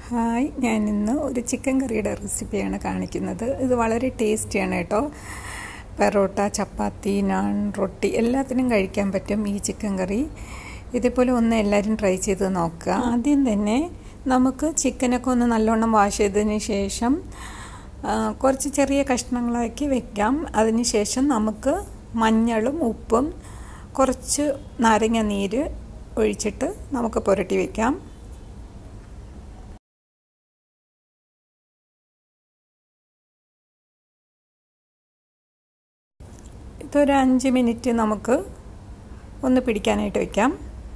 hi ഞാൻ ഇന്ന് ഒരു ചിക്കൻ കറിയുടെ റെസിപ്പിയാണ് കാണിക്കുന്നത് ഇത് വളരെ ടേസ്റ്റിയാണ് കേട്ടോ പെറോട്ട ചപ്പാത്തി നാൻ റൊട്ടി എല്ലാത്തിനും കഴിക്കാൻ പറ്റും ഈ ചിക്കൻ കറി ഇതേപോലെ ഒന്ന് എല്ലാവരും ട്രൈ ചെയ്ത് നോക്കുക ആദ്യം തന്നെ നമുക്ക് ചിക്കനൊക്കെ ഒന്ന് നല്ലോണം വാഷ് ചെയ്തതിന് ശേഷം കുറച്ച് ചെറിയ കഷ്ണങ്ങളാക്കി വെക്കാം അതിന് ശേഷം നമുക്ക് മഞ്ഞളും ഉപ്പും കുറച്ച് നാരങ്ങ നീര് ഒഴിച്ചിട്ട് നമുക്ക് പുരട്ടി വയ്ക്കാം ഇതൊരു അഞ്ച് മിനിറ്റ് നമുക്ക് ഒന്ന് പിടിക്കാനായിട്ട് വയ്ക്കാം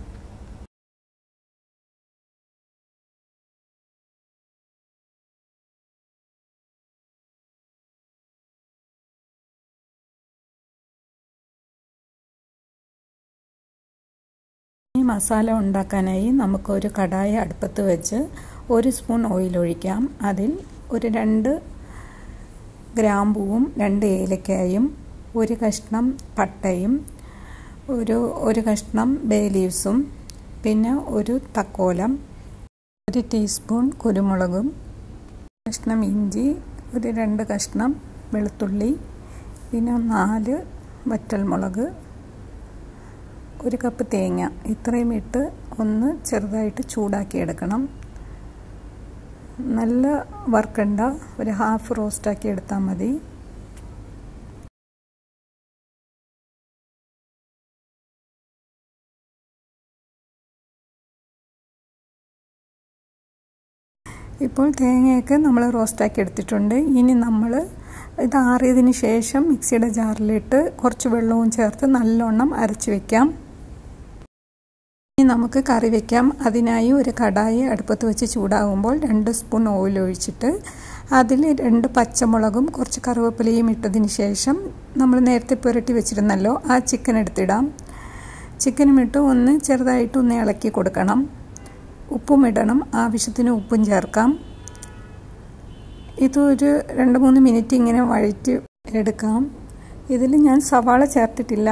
ഈ മസാല ഉണ്ടാക്കാനായി നമുക്കൊരു കടായി അടുപ്പത്ത് വെച്ച് ഒരു സ്പൂൺ ഓയിൽ ഒഴിക്കാം അതിൽ ഒരു രണ്ട് ഗ്രാമ്പൂവും രണ്ട് ഏലക്കായും ഒരു കഷ്ണം പട്ടയും ഒരു ഒരു കഷ്ണം ബേ ലീവ്സും പിന്നെ ഒരു തക്കോലം ഒരു ടീസ്പൂൺ കുരുമുളകും കഷ്ണം ഇഞ്ചി ഒരു രണ്ട് കഷ്ണം വെളുത്തുള്ളി പിന്നെ നാല് വറ്റൽമുളക് ഒരു കപ്പ് തേങ്ങ ഇത്രയും ഇട്ട് ഒന്ന് ചെറുതായിട്ട് ചൂടാക്കി എടുക്കണം നല്ല വറുക്കണ്ട ഒരു ഹാഫ് റോസ്റ്റാക്കി എടുത്താൽ മതി ഇപ്പോൾ തേങ്ങയൊക്കെ നമ്മൾ റോസ്റ്റാക്കി എടുത്തിട്ടുണ്ട് ഇനി നമ്മൾ ഇത് ആറിയതിന് ശേഷം മിക്സിയുടെ ജാറിലിട്ട് കുറച്ച് വെള്ളവും ചേർത്ത് നല്ലോണം അരച്ച് വെക്കാം ഇനി നമുക്ക് കറി വെക്കാം അതിനായി ഒരു കടായി അടുപ്പത്ത് വെച്ച് ചൂടാകുമ്പോൾ രണ്ട് സ്പൂൺ ഓയിൽ ഒഴിച്ചിട്ട് അതിൽ രണ്ട് പച്ചമുളകും കുറച്ച് കറിവേപ്പിലയും ഇട്ടതിന് ശേഷം നമ്മൾ നേരത്തെ പുരട്ടി വെച്ചിരുന്നല്ലോ ആ ചിക്കൻ എടുത്തിടാം ചിക്കനും ഇട്ട് ഒന്ന് ചെറുതായിട്ട് ഒന്ന് ഇളക്കി കൊടുക്കണം ഉപ്പും ഇടണം ആവശ്യത്തിന് ഉപ്പും ചേർക്കാം ഇതൊരു രണ്ട് മൂന്ന് മിനിറ്റ് ഇങ്ങനെ വഴറ്റി എടുക്കാം ഇതിൽ ഞാൻ സവാള ചേർത്തിട്ടില്ല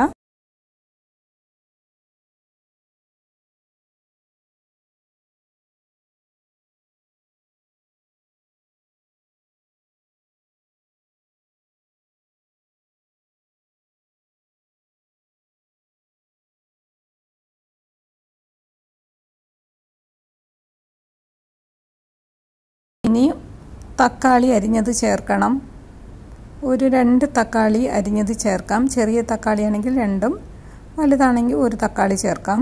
ഇനി തക്കാളി അരിഞ്ഞത് ചേർക്കണം ഒരു രണ്ട് തക്കാളി അരിഞ്ഞത് ചേർക്കാം ചെറിയ തക്കാളി ആണെങ്കിൽ രണ്ടും വലുതാണെങ്കിൽ ഒരു തക്കാളി ചേർക്കാം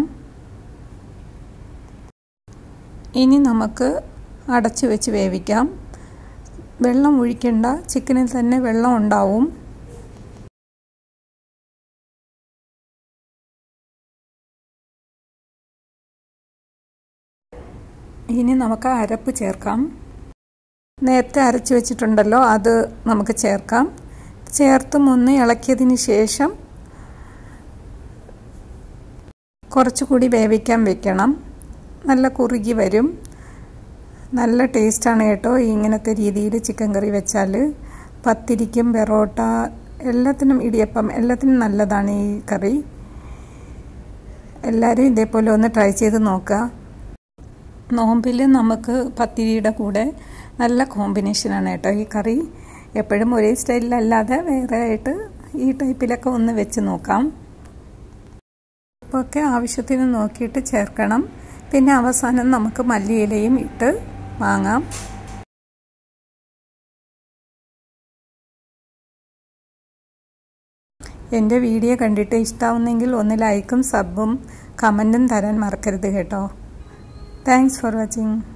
ഇനി നമുക്ക് അടച്ചു വെച്ച് വേവിക്കാം വെള്ളം ഒഴിക്കേണ്ട ചിക്കനിൽ തന്നെ വെള്ളം ഉണ്ടാവും ഇനി നമുക്ക് അരപ്പ് ചേർക്കാം നേരത്തെ അരച്ച് വെച്ചിട്ടുണ്ടല്ലോ അത് നമുക്ക് ചേർക്കാം ചേർത്തും ഒന്ന് ഇളക്കിയതിന് ശേഷം കുറച്ചുകൂടി വേവിക്കാൻ വെക്കണം നല്ല കുറുകി വരും നല്ല ടേസ്റ്റാണ് കേട്ടോ ഇങ്ങനത്തെ രീതിയിൽ ചിക്കൻ കറി വെച്ചാൽ പത്തിരിക്കും പെറോട്ട എല്ലാത്തിനും ഇടിയപ്പം എല്ലാത്തിനും നല്ലതാണ് ഈ കറി എല്ലാവരും ഇതേപോലെ ഒന്ന് ട്രൈ ചെയ്ത് നോക്കുക നോമ്പിൽ നമുക്ക് പത്തിരിയുടെ കൂടെ നല്ല കോമ്പിനേഷനാണ് കേട്ടോ ഈ കറി എപ്പോഴും ഒരേ സ്റ്റൈലിലല്ലാതെ വേറെ ആയിട്ട് ഈ ടൈപ്പിലൊക്കെ ഒന്ന് വെച്ച് നോക്കാം ഉപ്പൊക്കെ ആവശ്യത്തിന് നോക്കിയിട്ട് ചേർക്കണം പിന്നെ അവസാനം നമുക്ക് മല്ലിയിലയും ഇട്ട് വാങ്ങാം എൻ്റെ വീഡിയോ കണ്ടിട്ട് ഇഷ്ടാവുന്നെങ്കിൽ ഒന്ന് ലൈക്കും സബും കമൻറ്റും തരാൻ മറക്കരുത് കേട്ടോ താങ്ക്സ് ഫോർ വാച്ചിങ്